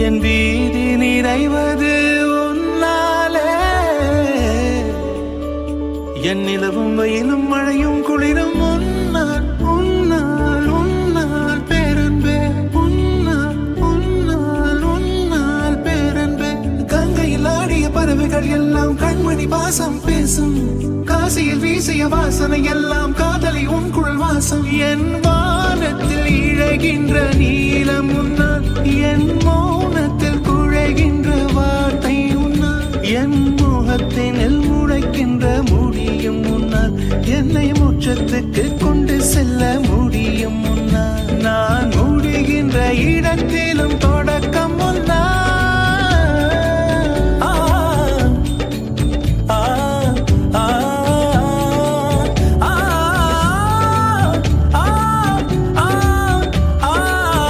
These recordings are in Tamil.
என் வீதி நிறைவது உன்னாலே என் நிலவும் வெயிலும் மழையும் குளிரும் உன்னால் உன்னால் உன்னால் பேரன்பே உன்னால் உன்னால் உன்னால் பேரன்பே கங்கையில் ஆடிய பறவைகள் எல்லாம் கண்மணி பாசம் பேசும் காசியில் வீசிய வாசனை எல்லாம் காதலி உன் குழல் வாசம் என் வானத்தில் இழகின்ற நீலம் உன்னால் என் மௌனத்தில் குழைகின்ற வார்த்தை உன்னால் என் முகத்தினில் முளைக்கின்ற முடியும் முன்னால் என்னை முற்றத்துக்கு கொண்டு செல்ல முடியும் முன்னால் நான் முடிகின்ற இடத்திலும் தொடக்கம் முன்னால் ஆ, ஆ, ஆ, ஆ, ஆ, ஆ, ஆ.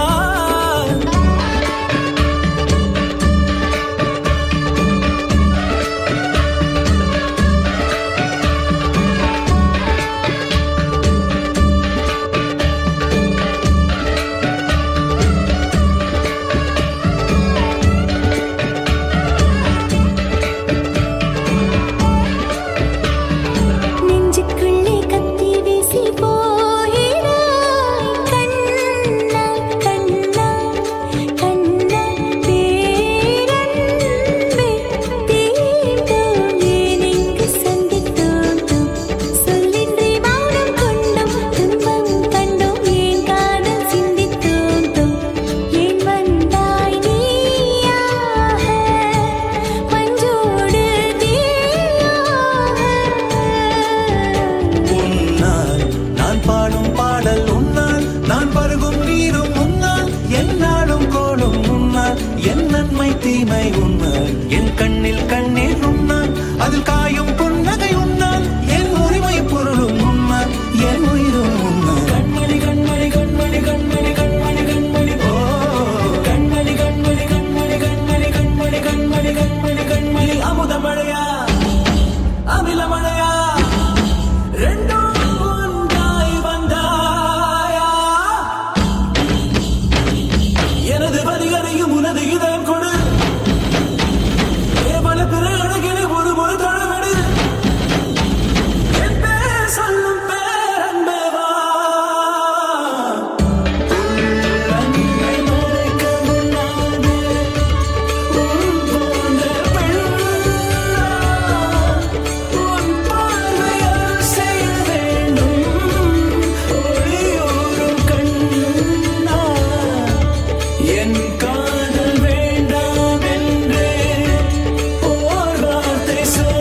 நெஞ்சுக்குள்ளே கத்தி வீசி போயினாய் கண்ணா கண்ணா கண்ணா பேரன்பே தீண்டோம் ஏனெங்கு சந்தித்தோம் சொல்லின்றி மௌனம் கொண்டோம் துன்பம் கண்டோம் ஏன் காதல் சிந்தித்தோம் ஏன் வந்தாய் நீயாக மஞ்சோடு உன்னால் நான் பாடும் பாடல் உன்னால் நான் பருகும் நீரும் உன்னால் என்னாலும் கோலும் உன்னால் என் நன்மை தீமை உன்னால் என் கண்ணில் கண்ணீர் உன்னால் அதில் காயும் புன்னகை உன்னால் என் உரிமை பொருளும் உன்னால் என் உயிரும் உன்னால் கண்மணி கண்மணி கண்மணி கண்மணி கண்மணி கண்மணி ஓ கண்மணி கண்மணி கண்மணி கண்மணி கண்மணி கண்மணி கண்மணி கண்மணி அமுத மழையா அமில மழையா ரெண்டும் ஒன்றாய் வந்தாயா எனது பதிகளையும் உனது இதயம் கொடு ஏவல பிற அழகிலே ஒரு ஒரு தழுவடு என் பேர் சொல்லும் பேரன்பே வா உள்ளங்கை மறைக்க முன்னாலே உன் போன்ற பெண்ணா உன் பார்வையால் செய்ய வேண்டும் ஒளியோரும் கண்ணா என் காதல் வேண்டாம் என்றே ஓர் வார்த்தை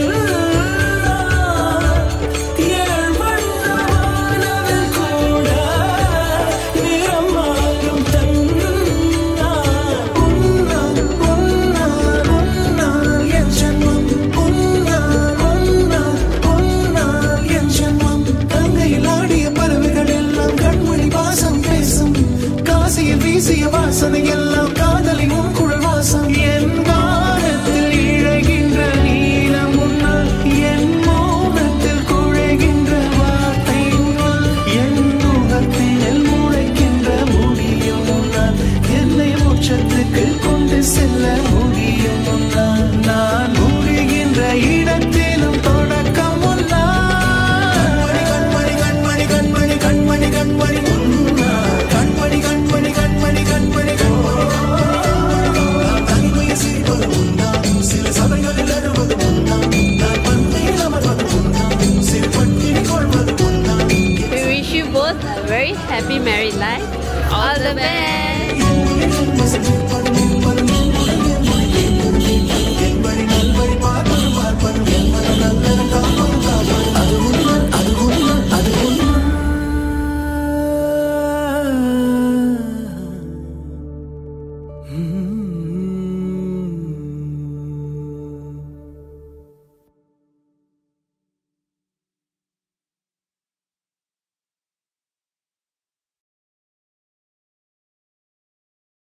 சொல்லார் ஏழ் வண்ணமானவள் கூட நிறம் மாறும் தன்னார் உன்னால் உன்னால் உன்னால் என் ஜன்மம் உன்னால் உன்னால் உன்னால் என் ஜன்மம் கங்கையில் ஆடிய பறவைகள் எல்லாம் கண்மணி வாசம் பேசும் காசியில் வீசிய வாசனை எல்லாம் காதலின் உன் குழல் வாசம் என் வானத்தில் இழகின்ற நீலம் உன்னால் என் மௌனத்தில் குழைகின்ற வார்த்தை உன்னால் என் முகத்தினில் முளைக்கின்ற முடியும் உன்னால் என்னை மோட்சத்துக்கு கொண்டு செல்ல முடியும் உன்னால் நான் முடிகின்ற இடத்திலும் தொடக்கம் உன்னால் கண்மணி கண்மணி கண்மணி கண்மணி கண்மணி உன்னால் கண்மணி கண்மணி கண்மணி கண்மணி கண்மணி நான் தனிமையில் சிரிப்பது உன்னால் சில சபைகளில் அழுவது உன்னால் நான் பந்தையில் அமர்வது உன்னால் சிறு பட்டினி கொள்வது உன்னால் We wish you both a very happy married life. All the best.